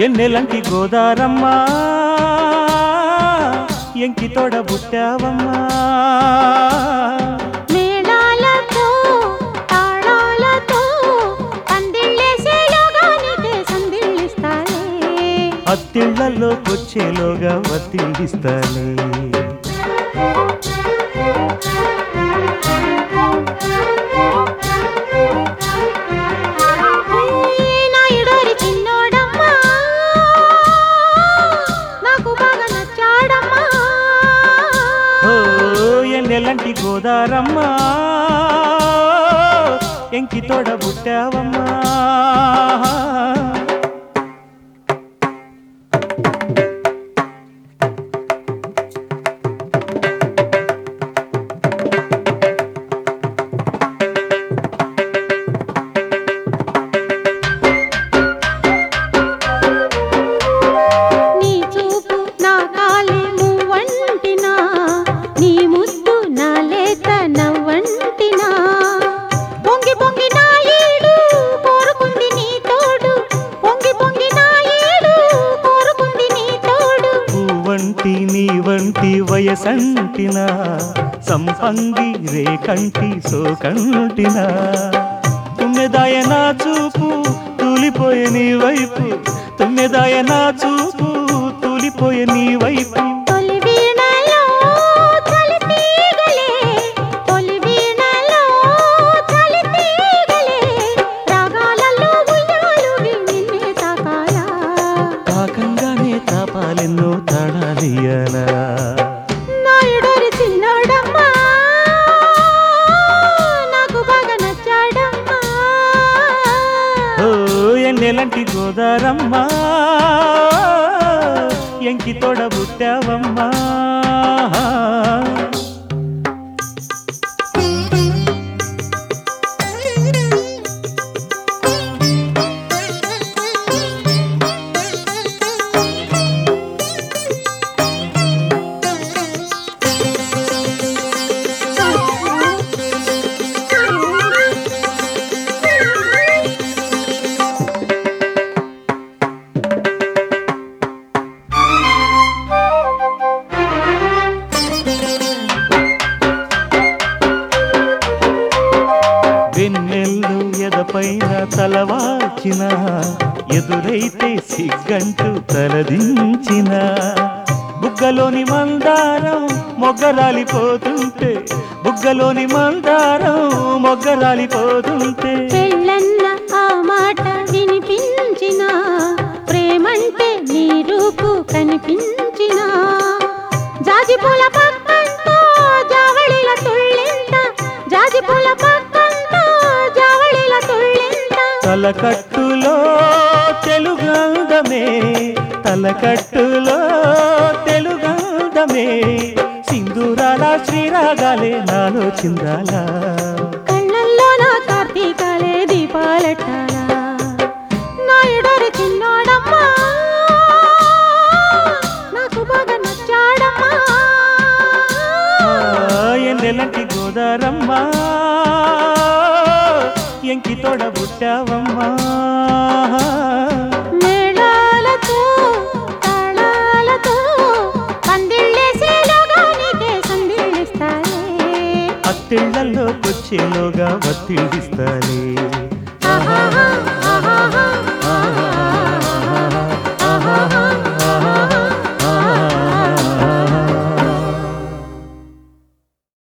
ఎన్నెలంటి గోదారమ్మా ఎంకి తోడ బుట్టావమ్మా మేళాలతో తాళాలతో పందిళ్ళేసేలోగా నీకే సందిళ్ళిస్తాలే అత్తిళ్లలోకొచ్చేలోగా వత్తిడిస్తాలే నా ఇడోరి చిన్నోడమ్మా నాకు బాగా నచ్చాడమ్మా ఓ ఎన్నెలంటి గోదారమ్మా ఎంకి తోడ బుట్టావమ్మా నీ చూపు నా కాలేము వంటినా నీ ముద్దు నా లేత నవ్వంటినా పొంగి పొంగి నా ఈడు కోరుకుంది నీ తోడు పొంగి పొంగి నా ఈడు కోరుకుంది నీ తోడు వంటి నీ వంటి వయసంటిన సంపంగి రేకంటి సోకంటిన తుమ్మెదాయ నా చూపు తూలిపోయే నీ వైపు తుమ్మెదాయ నా చూపు తూలిపోయే నీ వైపు తొలి వీణలో చలి తీగలే తొలి వీణలో చలి తీగలే రాగాలలో ఉయ్యాలువి నిన్నే తాకాలా తాకంగానే తాపాలెన్నో తాళాలియాలా నాయుడోరి చిన్నోడమ్మా నాకు బాగా నచ్చాడమ్మా ఓ ఎన్నెలంటి గోదారమ్మా ఎంకి తోడ బుట్టావమ్మా వెన్నెల్లు ఎదపైన తలవాచిన ఎదురైతే సిగ్గంటూ తలదించిన బుగ్గలోని మందారం మొగ్గరాలిపోతుంటే బుగ్గలోని మందారం మొగ్గరాలిపోతుంటే పెళ్ళన్న ఆ మాట వినిపించిన ప్రేమంటే నీ రూపు కనిపించిన జాజి పూల పక్కంతో జావళిల తుళ్ళింత జాజి పూల పక్కంతో జావళిల తుళ్ళింత తలకట్టులో తెలుగందమే తలకట్టులో తెలుగందమే సింధూరాల శ్రీరాగాలే నాలో చిందాలా కళ్ళల్లో నా కార్తీకాలే దీపాలెట్టాలా నా ఎడరి చిన్నోడమ్మా నాకు బాగా నచ్చాడమ్మా ఎన్నెలంటి గోదారమ్మా ఎంకి తోడ బుట్టావమ్మా మేళాలతో తాళాలతో పందిళ్ళేసేలోగా నీకే సందిళ్ళిస్తాలే అత్తిళ్లలోకొచ్చేలోగా వత్తిడిస్తాలే ఆహాహా